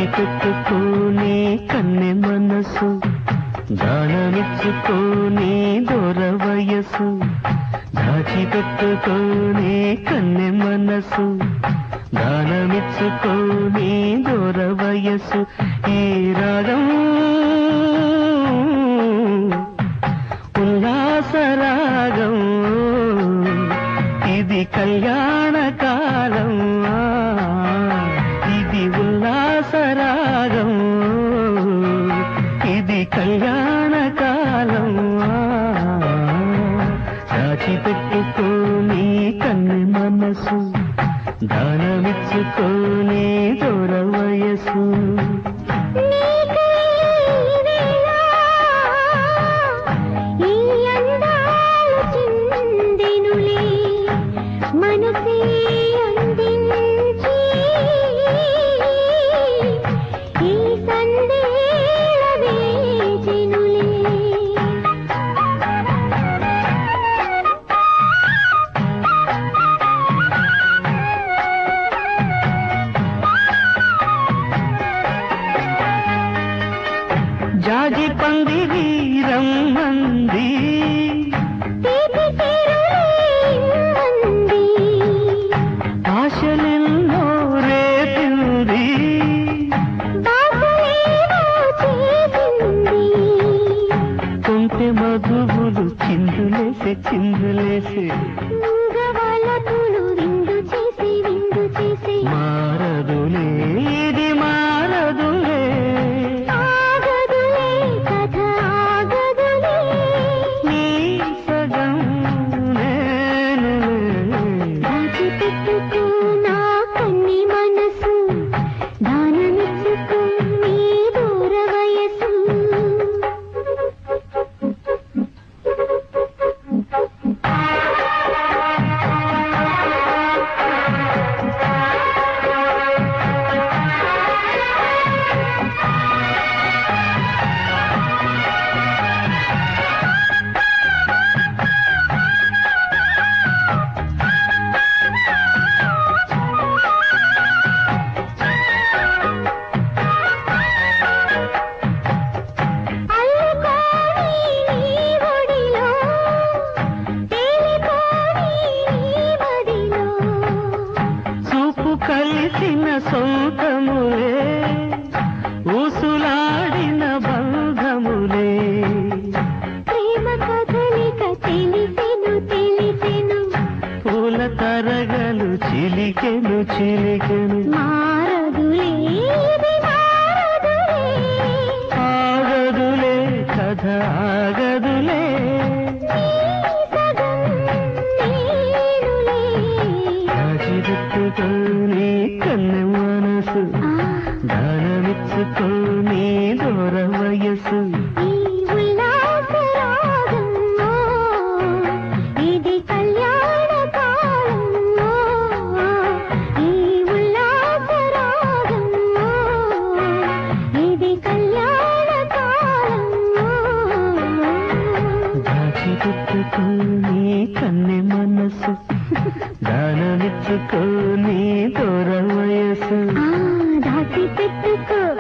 దాచిపెట్టుకోని కన్నె మనసు దానమిచ్చుకోని దొర వయసు దాచిపెట్టుకోని కన్నె మనసు దానమిచ్చుకోని దొర వయసు ఈ రాగం ఉల్లాసరాగం ఇది కళ్యాణ కాలం ఇది ఉల్లాసరాగం ఇది కళ్యాణ కాలం దాచిపెట్టుకోని కన్నె మనసు దానమిచ్చుకోని దూర వయసు ఈ అందాలు చిందెనులే మనసే అందించి ఈ సందేళ వేచెనులే జాజి పంది వీరం మంది తీపి తీరులే ఆశలెన్నో రేపింది బాసలేవో చేసింది కొంటె మధువులు చిందులేసే చిందులేసే మూగవాళ్ళకులు విందు చేసి విందు చేసి మారదులే ఇది మారదులే ఆగదులే కథ ఆగదులే నీ సగం నేనులే దాచిపెట్టుకో నా కన్ని మనసు దానమిచ్చుకో నీ దూర వయసు అల్లుకోని నీ ఒడిలో తేలిపోని నీ మదిలో చూపు కలిసిన సొంతములే ఊసులాడిన బంధములే ప్రేమ కదలిక తెలిసెను తెలిసెను పూల తరగలు చిలికెను చిలికెను మారదులే ఇది మారదులే ఆగదులే కథ ఆగదులే నీ సగం నేనులే దాచిపెట్టుకోని కన్నె మనసు ఆ, దానమిచ్చుకోని దూర వయసు ఈ ఉల్లాస రాగంలో ఇది కళ్యాణ కాలంలో ఈ ఉల్లాస రాగంలో ఇది కళ్యాణ కాలంలో దాచిపెట్టుకోని కన్నె మనసు దానమిచ్చుకోని దూర వయసు ఆ దాచి పెట్టుకో